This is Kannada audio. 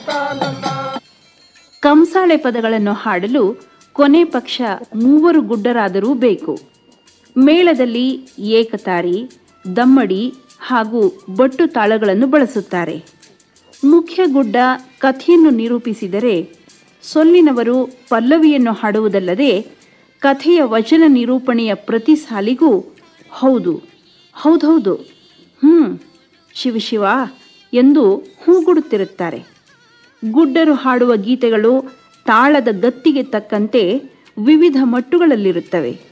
ಕಂಸಾಳೆ ಪದಗಳನ್ನು ಹಾಡಲು ಕೊನೆ ಪಕ್ಷ ಮೂವರು ಗುಡ್ಡರಾದರೂ ಬೇಕು ಮೇಳದಲ್ಲಿ ಏಕತಾರಿ ದಮ್ಮಡಿ ಹಾಗೂ ಬಟ್ಟು ತಾಳಗಳನ್ನು ಬಳಸುತ್ತಾರೆ ಮುಖ್ಯ ಗುಡ್ಡ ಕಥೆಯನ್ನು ನಿರೂಪಿಸಿದರೆ ಸೊಲ್ಲಿನವರು ಪಲ್ಲವಿಯನ್ನು ಹಾಡುವುದಲ್ಲದೆ ಕಥೆಯ ವಚನ ನಿರೂಪಣೆಯ ಪ್ರತಿ ಸಾಲಿಗೂ ಹೌದು ಹೌದೌದು ಹ್ಮ್ ಶಿವ ಶಿವ ಎಂದು ಹೂಗುಡುತ್ತಿರುತ್ತಾರೆ ಗುಡ್ಡರು ಹಾಡುವ ಗೀತೆಗಳು ತಾಳದ ಗತ್ತಿಗೆ ತಕ್ಕಂತೆ ವಿವಿಧ ಮಟ್ಟುಗಳಲ್ಲಿರುತ್ತವೆ